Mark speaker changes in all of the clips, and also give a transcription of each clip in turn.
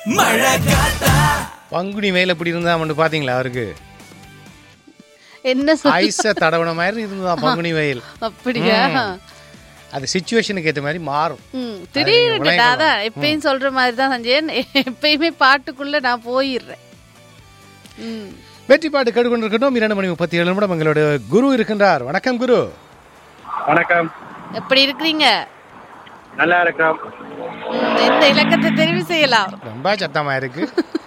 Speaker 1: மழை காத்தா
Speaker 2: பங்குனி மேல எப்படி இருந்தா மட்டும் பாத்தீங்களா அவருக்கு
Speaker 3: என்ன சொல்
Speaker 2: ஐஸ தடவன மாதிரி இருந்தா பங்குனி வெயில்
Speaker 3: அப்படியா
Speaker 2: அது சுச்சுவேஷனுக்கு ஏத்த மாதிரி மாறும்
Speaker 3: ம் திடீர்னு
Speaker 2: விளையாடலாம்.
Speaker 3: அதான் எப்பயும் சொல்ற மாதிரி தான் சஞ்சயன் எப்பயுமே பாட்டுக்குள்ள நான் போயிடுறேன் ம்
Speaker 2: வெற்றி பாட்டு கேட்டுக்கொண்டிருக்கட்டும் இரண்டு மணி முப்பத்தி ஏழு நிமிடம் எங்களோட குரு இருக்கின்றார் வணக்கம் குரு
Speaker 4: வணக்கம்
Speaker 3: எப்படி இருக்கிறீங்க
Speaker 4: நல்லா இருக்கோம்
Speaker 3: ம், எந்த இலக்கத்தை தெரிவு செய்யலாம்
Speaker 2: ரொம்ப சத்தமா இருக்கு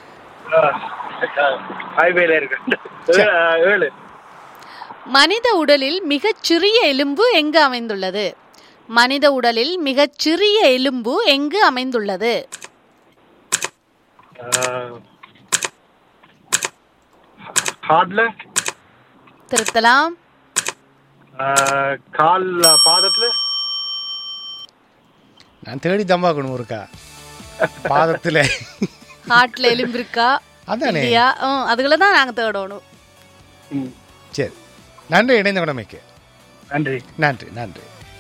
Speaker 4: ஹைவேல இருக்கு ஏழு, ஏழு
Speaker 3: மனித உடலில் மிகச் சிறிய எலும்பு எங்கு அமைந்துள்ளது மனித உடலில் மிகச் சிறிய எலும்பு எங்கு அமைந்துள்ளது
Speaker 4: ஹார்ட்ல
Speaker 3: திருத்தலாம்
Speaker 4: கால் பாதத்துல
Speaker 2: நான் தேடி தம்பாக்கணும் ஒருக்கா பாதத்துல
Speaker 3: ஹார்ட்ல எலும்பு இருக்கா
Speaker 2: அதானே
Speaker 3: இல்லையா ம், அதுகளை தான் நாங்க தேடணும்
Speaker 4: ம்,
Speaker 2: சரி நன்றி இணைந்த கடமைக்கு
Speaker 4: நன்றி
Speaker 2: நன்றி நன்றி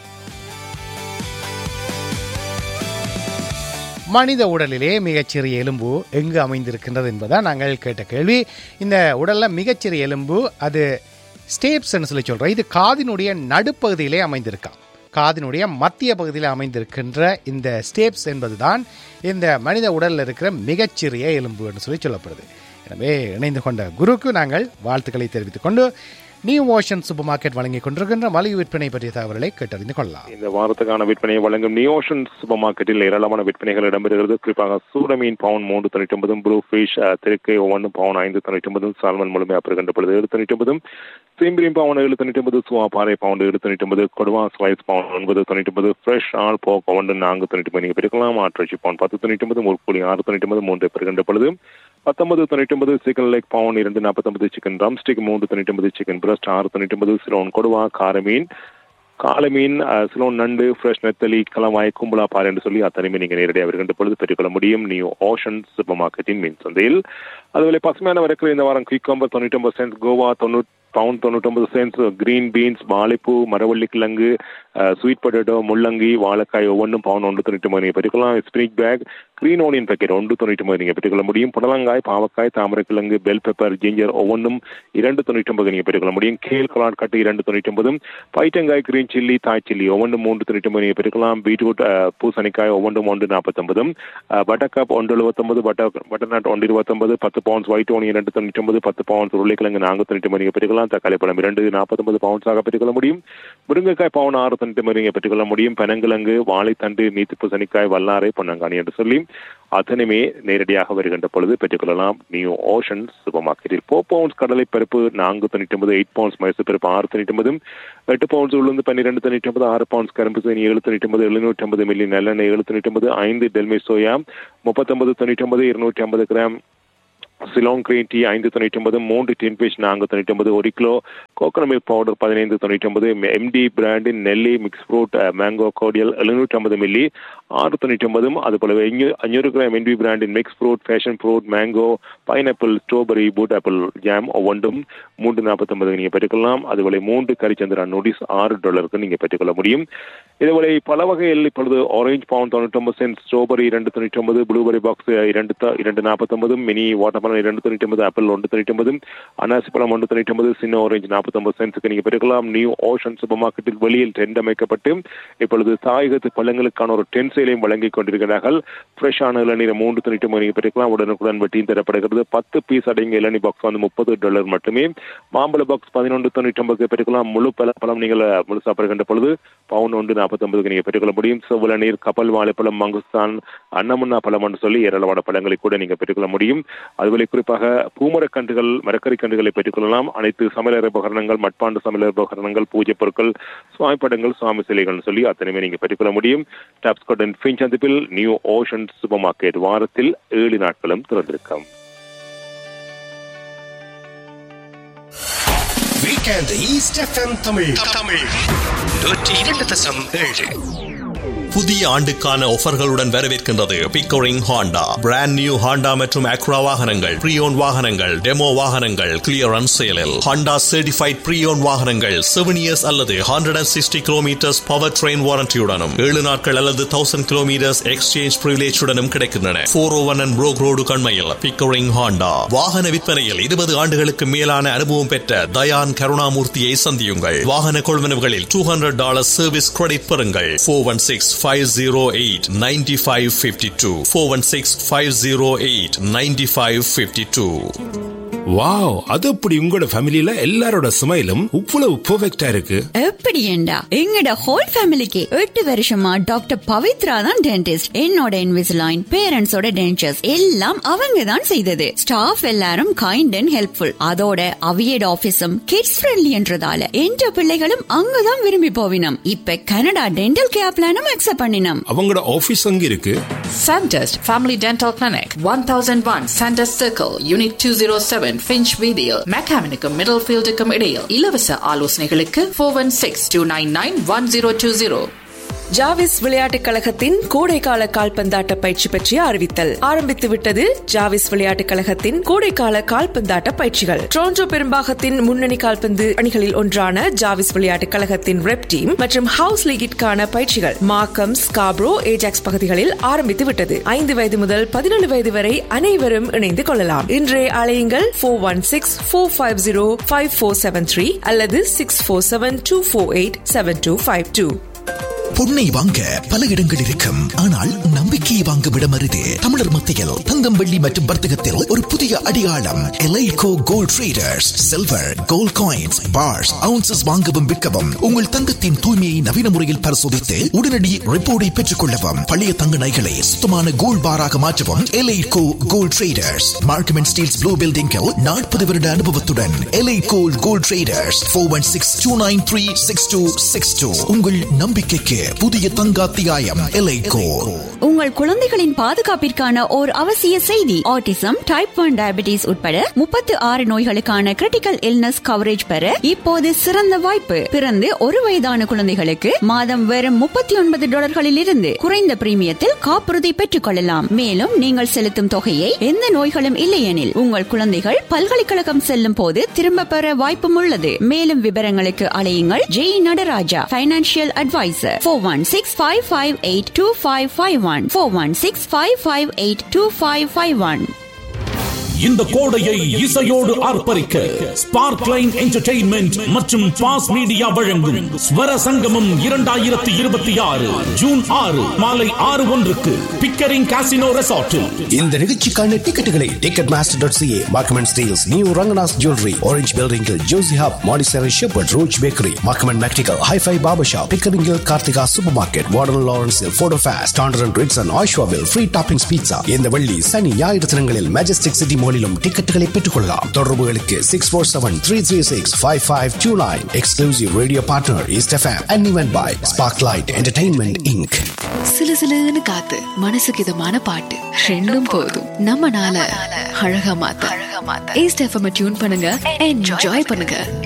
Speaker 2: மனித உடலிலே மிகச்சிறிய எலும்பு எங்கு அமைந்திருக்கின்றது என்பதான் நாங்கள் கேட்ட கேள்வி இந்த உடல்ல மிகச்சிறிய எலும்பு அது ஸ்டேப்ஸ்ன்னு சொல்லி சொல்றோம் இது காதினுடைய நடுப்பகுதியிலே அமைந்திருக்காம் காதினுடைய மத்திய பகுதியில் அமைந்திருக்கின்ற இந்த ஸ்டேப்ஸ் என்பதுதான் இந்த மனித உடலில் இருக்கிற மிகச்சிறிய எலும்புன்னு சொல்லி சொல்லப்படுது எனவே இணைந்து கொண்ட குருக்கு நாங்கள் வாழ்த்துக்களை தெரிவித்துக் கொண்டு நியூ ஓஷன் சூப்பர் மார்க்கெட் வழங்கிக் கொண்டிருக்கின்ற மலிவு விற்பனை பற்றிய தகவல்களை கேட்டறிந்து கொள்ளலாம்
Speaker 5: இந்த வாரத்துக்கான விற்பனையை வழங்கும் நியோஷன் சூப்பர் மார்க்கெட்டில் ஏராளமான விற்பனைகள் இடம்பெறுகிறது குறிப்பாக சூடமீன் பவுன் மூன்று தொண்ணூற்றி ஒன்பதும் ப்ளூ ஃபிஷ் திருக்கை ஒவ்வொன்றும் பவுன் ஐந்து தொண்ணூற்றி ஒன்பதும் சால்மன் முழுமையாக பெறுகின்ற பொழுது ஏழு தொண்ணூற்றி ஒன்பதும் சிம்பிரிம் பவுன் ஏழு தொண்ணூற்றி ஒன்பது சுவா பாறை பவுன் ஏழு தொண்ணூற்றி ஒன்பது கொடுவா ஸ்லைஸ் பவுன் ஒன்பது தொண்ணூற்றி ஒன்பது ஃப்ரெஷ் ஆல் போக் ஒன்று நான்கு தொண்ணூற்றி ஒன்பது நீங்கள் பெருக்கலாம் ஆட்சி பவுன் பத்து தொண்ணூற்றி ஒன்பது முற்கூலி ஆறு தொண்ணூற்றி ஒன்பது மூன்று பெறுகின்ற பொழுது பத்தொன்பது தொண்ணூற்றி ஒன்பது சிக்கன் லெக் பவுன் இரண்டு நாற்பத்தொன்பது சிக்கன் ட்ரம்ஸ்டிக் மூன்று தொண்ணூற்றி ஒன்பது சிக்கன் பிரஸ்ட் ஆறு தொண்ணூற்றி ஒன்பது சிலோன் கொடுவா காரமீன் காலை மீன் அஹ், சிலோன் நண்டு ஃப்ரெஷ் நெத்தலி கலவாய் கும்பலா பாறை என்று சொல்லி அத்தனையுமே நீங்கள் நேரடியாக வருகின்ற பொழுது பெற்றுக்கொள்ள முடியும் நியூ ஓஷன் சூப்பர் மார்க்கெட்டின் மீன் சந்தையில் அதுபோல பசுமையான வரக்கிற இந்த வாரம் குயிக்கம்பர் தொண்ணூற்றி ஒன்பது சென்ஸ் கோவா தொண்ணூற்றி பவுன் தொண்ணூற்றொன்பது சென்ஸ் கிரீன் பீன்ஸ் வாழைப்பூ மரவள்ளி கிழங்கு ஸ்வீட் பொட்டேட்டோ முள்ளங்கி வாழைக்காய் ஒவ்வொன்றும் பவுன் ஒன்று தொண்ணூற்றி ஒன்பது நீங்கள் பெற்றுக்கலாம் ஸ்பிரிக் பேக் கிரீன் ஓனியன் பேக்கெட் ஒன்று தொண்ணூற்றி ஒன்பது நீங்கள் பெற்றுக்கொள்ள முடியும் புடலங்காய் பாவக்காய் தாமரைக்கிழங்கு பெல் பெப்பர் ஜிஞ்சர் ஒவ்வொன்றும் இரண்டு தொண்ணூற்றி ஒன்பது நீங்கள் பெற்றுக்கொள்ள முடியும் கேல் கொலாட் கட்டு இரண்டு தொண்ணூற்றி ஒன்பதும் பைட்டங்காய் கிரீன் சில்லி தாய் சில்லி ஒவ்வொன்றும் மூன்று தொண்ணூற்றி ஒன்பது நீங்கள் பெற்றுக்கலாம் பீட்ரூட் அஹ், பூசணிக்காய் ஒவ்வொன்றும் ஒன்று நாற்பத்தொன்பதும் பட்டர்காப் ஒன்று எழுபத்தொன்பது பட்டர் பட்டர்நாட் ஒன்று இருபத்தொன்பது பத்து பவுன்ஸ் ஒயிட் ஓனி இரண்டு தொண்ணூற்றி ஒன்பது பத்து பவுன்ஸ் உருளைக்கிழங்கு நான்கு தொண்ணூற்றி ஒன்பது நீங்கள் பெற்றுக்கலாம் தக்காளி பழம் இரண்டு நாற்பத்தொன்பது பவுன்ஸாக பெற்றுக்கொள்ள முடியும் முருங்கைக்காய் பவுன் ஆறு தொண்ணூற்றி ஒன்பது நீங்கள் பெற்றுக்கொள்ள முடியும் பனங்கிழங்கு வாழைத்தண்டு நீத்து பூசணிக்காய் வல்லாரை பொன்னங்கானி என்று சொல்லி அத்தனையுமே நேரடியாக வருகின்ற பொழுது பெற்றுக்கொள்ளலாம் நியூ ஓஷன் சூப்பர் மார்க்கெட்டில் ஃபோர் பவுன்ஸ் கடலை பருப்பு நான்கு தொண்ணூற்றி ஒன்பது எயிட் பவுன்ஸ் மைசூர் பருப்பு ஆறு தொண்ணூற்றி ஒன்பது எட்டு பவுன்ஸ் உளுந்து பன்னிரெண்டு தொண்ணூற்றி ஒன்பது ஆறு பவுன்ஸ் கரும்பு சீனி ஏழு தொண்ணூற்றி ஒன்பது எழுநூற்றி ஐம்பது மில்லி நல்லெண்ணெய் ஏழு தொண்ணூற்றி ஒன்பது ஐந்து டெல்மி சோயா முப்பத்தொன்பது தொண்ணூற்றி ஒன்பது இருநூற்றி ஐம்பது கிராம் சிலோங் கிரீன் டீ ஐந்து தொண்ணூற்றி ஒன்பது மூன்று டீன் ஃபிஷ் நான்கு தொண்ணூற்றி ஒன்பது ஒரு கிலோ கோகனட் மில்க் பவுடர் பதினைந்து தொண்ணூற்றி ஒன்பது எம்டி பிராண்டின் நெல்லி மிக்ஸ் ஃப்ரூட் மேங்கோ கோடியல் எழுநூற்றி ஐம்பது மில்லி ஆறு தொண்ணூற்றி ஒன்பதும் அதுபோலவே இஞ்சு- அஞ்சூறு கிராம் என்வி பிராண்டின் mix fruit passion fruit mango pineapple strawberry பூட் ஆப்பிள் ஜாம் ஒவ்வொன்றும் மூன்று நாற்பத்தொன்பது நீங்கள் பெற்றுக்கொள்ளலாம் அதுபோல மூன்று கரிச்சந்திரா நோட்டீஸ் ஆறு டாலருக்கு நீங்கள் பெற்றுக்கொள்ள முடியும் இதுபோல பல வகையில் இப்பொழுது ஆரஞ்சு பவுன் தொண்ணூற்றொம்பது சென்ட் ஸ்ட்ராபெரி இரண்டு தொண்ணூற்றி ஒன்பது ப்ளூபெரி பாக்ஸ் இரண்டு த- இரண்டு நாற்பத்தொன்பது மினி வாட்டர்மெலன் இரண்டு தொண்ணூற்றி ஒன்பது ஆப்பிள் ஒன்று தொண்ணூற்றி ஒன்பது அனாசி பழம் ஒன்று தொண்ணூற்றி ஒன்பது சின்ன ஆரஞ்சு நாற்பத்தொம்பது சென்ட்ஸுக்கு நீங்கள் பெற்றுக்கலாம் நியூ ஓஷன் சூப்பர் மார்க்கெட்டில் வெளியில் டென்ட் அமைக்கப்பட்டு இப்பொழுது தாயகத்து பழங்களுக்கான ஒரு டென்ட் சேலையும் வழங்கிக் கொண்டிருக்கிறார்கள் ஃப்ரெஷ்ஷான இளநீர் மூன்று தொண்ணூற்றி ஒன்பது நீங்கள் பெற்றுக்கலாம் உடனுக்குடன் வட்டியும் தரப்படுகிறது பத்து பீஸ் அடங்கிய இளநீர் பாக்ஸ் வந்து முப்பது டாலர் மட்டுமே மாம்பழ பாக்ஸ் பதினொன்று தொண்ணூற்றி ஒன்பதுக்கு பெற்றுக்கலாம் முழு பழ பழம் நீங்கள் முழு சாப்பிடுகின்ற பொழுது பவுன் ஒன்று நாற்பத்தொன்பதுக்கு நீங்கள் பெற்றுக்கொள்ள முடியும் செவ்வள நீர் கப்பல் வாழைப்பழம் மங்குஸ்தான் அன்னமுன்னா பழம் என்று சொல்லி ஏராளமான பழங்களை கூட நீங்கள் பெற்றுக்கொள்ள முடியும் அதுபோல குறிப்பாக பூமரக்கன்றுகள் மரக்கறி கன்றுகளை பெற்றுக்கொள்ளலாம் அனைத்து சமையலறை உபகரணங்கள் மட்பாண்டு சமையலறை உபகரணங்கள் பூஜை பொருட்கள் சுவாமி படங்கள் சுவாமி சிலைகள் சொல்லி அத்தனையுமே நீங்கள் பெற்றுக்கொள்ள முடியும் டாப்ஸ்காட் அண்ட் ஃபின் சந்திப்பில் நியூ ஓஷன் சூப்பர் மார்க்கெட் வாரத்தில் ஏழு நாட்களும் திறந்திருக்கும்
Speaker 1: weekend East FM Tamil Tamil நூற்றி இரண்டு தசம் ஏழு புதிய ஆண்டுக்கான ஆஃபர்களுடன் வரவேற்கின்றது Pickering Honda brand new Honda மற்றும் அக்ரா வாகனங்கள் ப்ரீயோன் வாகனங்கள் டெமோ வாகனங்கள் கிளியரன்ஸ் சேலில் ஹாண்டா சர்டிஃபைட் ப்ரீயோன் வாகனங்கள் செவன் இயர்ஸ் அல்லது hundred and sixty kilometres powertrain வாரண்டியுடனும் ஏழு நாட்கள் அல்லது தௌசண்ட் கிலோமீட்டர்ஸ் எக்ஸ்சேஞ்ச் பிரிவிலேஜுடனும் கிடைக்கின்றன four O one and Broek road கண்மையில் பிக்கோரிங் ஹாண்டா வாகன விற்பனையில் இருபது ஆண்டுகளுக்கு மேலான அனுபவம் பெற்ற தயான் கருணாமூர்த்தியை சந்தியுங்கள் வாகன கொள்வனவுகளில் two hundred dollar service credit பெறுங்கள் four one six five zero eight ninety five fifty two four one six five zero eight ninety five fifty two
Speaker 6: wow அது அப்படி உங்களோட ஃபேமிலில எல்லாரோட ஸ்மைலும் இவ்வளவு பெர்ஃபெக்ட்டா இருக்கு
Speaker 7: எப்படி ஏண்டா எங்கட ஹோல் ஃபேமிலிக்கு எட்டு வருஷமா டாக்டர் பவித்ரா தான் டென்டிஸ்ட் என்னோட இன்விசிலைன் பேரண்ட்ஸோட டென்டர்ஸ் எல்லாம் அவங்க தான் செய்தது ஸ்டாஃப் எல்லாரும் கைண்ட் அண்ட் ஹெல்ப்ஃபுல் அதோட அவியட் ஆபீஸும் கிட்ஸ் ஃப்ரெண்ட்லி என்றதால என்ற பிள்ளைகளும் அங்கதான் விரும்பி போவினம் இப்ப கனடா டென்டல் கேர் பிளானும் அக்செப்ட் பண்ணினோம்
Speaker 6: அவங்களோட ஆபீஸ் அங்க இருக்கு
Speaker 8: Sandest Family Dental Clinic, 1001 Sandest Circle, Unit 207, Finch Video, Mechanical Middlefield இடையில் இலவச ஆலோசனைகளுக்கு 416-299-1020.
Speaker 9: ஜாவிஸ் விளையாட்டுக் கழகத்தின் கோடைக்கால கால்பந்தாட்ட பயிற்சி பற்றிய அறிவித்தல் ஆரம்பித்து விட்டது ஜாவிஸ் விளையாட்டுக் கழகத்தின் கோடைக்கால கால்பந்தாட்ட பயிற்சிகள் டொரண்டோ பெரும்பாகத்தின் முன்னணி கால்பந்து அணிகளில் ஒன்றான ஜாவிஸ் விளையாட்டுக் கழகத்தின் ரெப் டீம் மற்றும் ஹவுஸ் லீகிற்கான பயிற்சிகள் மார்க்கம் ஸ்காப்ரோ ஏஜாக்ஸ் பகுதிகளில் ஆரம்பித்து விட்டது ஐந்து வயது முதல் பதினேழு வயது வரை அனைவரும் இணைந்து கொள்ளலாம் இன்றைய அலையுங்கள் four one six four five zero five four seven three அல்லது six four seven two four eight seven two five two
Speaker 10: பொன்னை வாங்க பல இடங்கள் இருக்கும் ஆனால் நம்பிக்கையை வாங்கும் இடம் அரிது தமிழர் மத்தியில் தங்கம் வெள்ளி மற்றும் வர்த்தகத்தில் ஒரு புதிய அடையாளம் எலைகோ gold traders silver gold coins bars ounces வாங்கவும் விற்கவும் உங்கள் தங்கத்தின் தூய்மையை நவீன முறையில் பரிசோதித்து உடனடி ரிப்போர்ட்டை பெற்றுக் கொள்ளவும் பழைய தங்க நகைகளை சுத்தமான கோல்ட் பாராக மாற்றவும் எலைகோ gold traders Markham and Steeles blue பில்டிங்கில் நாற்பது வருட அனுபவத்துடன் எலைகோ gold traders four one six two nine three six two six two உங்கள் நம்பிக்கைக்கு புதிய தங்காத்தியாயம் எலைகோ
Speaker 7: உங்கள் குழந்தைகளின் பாதுகாப்பிற்கான ஓர் அவசிய செய்தி ஆட்டிசம் டைப் ஒன் டயபிட்டிஸ் உட்பட முப்பத்து ஆறு நோய்களுக்கான கிரிட்டிக்கல் இல்னஸ் கவரேஜ் பெற இப்போது சிறந்த வாய்ப்பு பிறந்து ஒரு வயதான குழந்தைகளுக்கு மாதம் வெறும் முப்பத்தி ஒன்பது டாலர்களில் இருந்து குறைந்த பிரீமியத்தில் காப்புறுதி பெற்றுக் கொள்ளலாம் மேலும் நீங்கள் செலுத்தும் தொகையை எந்த நோய்களும் இல்லையெனில் உங்கள் குழந்தைகள் பல்கலைக்கழகம் செல்லும் போது திரும்ப பெற வாய்ப்பும் உள்ளது மேலும் விவரங்களுக்கு அலையுங்கள் Jey Natarajah financial advisor four one six five five eight two five five one four one six five five eight two five five one
Speaker 11: இந்த கோடையை இசையோடு ஆர்ப்பரிக்க ஸ்பார்க் லைன் என்டர்டெயின்மெண்ட் மற்றும் பாஸ் மீடியா வழங்கும் ஸ்வர சங்கமம் இரண்டாயிரத்தி இருபத்தி ஆறு ஜூன் ஆறு மாலை ஆறு ஒன்றுக்கு பிக்கரிங் காசினோ ரெசார்ட்டில்
Speaker 12: இந்த நிகழ்ச்சிக்கான டிக்கெட்டுகளை Ticketmaster dot CA Markham and Steeles new Ranganath jewellery orange பில்டிங்கில் ஜோசி ஹாப் மாடிசரி ஷெப்பர்ட் ரோச் பேக்கரி மார்க்கமன் மெக்டிக்கல் ஹைஃபை பாபா ஷாப் பிக்கரிங்கில் கார்த்திகா சூப்பர் மார்க்கெட் வார்டன் லாரன்ஸில் photo face standard and Ritz and ஆஷ்வாவில் ஃப்ரீ டாப்பிங்ஸ் பீட்சா இந்த வெள்ளி சனி ஞாயிறு தினங்களில் மெஜஸ்டிக் சிட்டி மாலிலும் டிக்கெட்டுகளை பெற்றுக்கொள்ளலாம் தொடர்புகளுக்கு six four seven three three six five five two nine exclusive radio partner East FM and இவன் by Spark light entertainment inc
Speaker 13: சிலு சிலுன்னு காத்து மனசுக்கு இதமான பாட்டு ரெண்டும் போதும் நம்ம நாள அழகா மாத்த ஈஸ்ட் எஃப்எம் டியூன் பண்ணுங்க என்ஜாய் பண்ணுங்க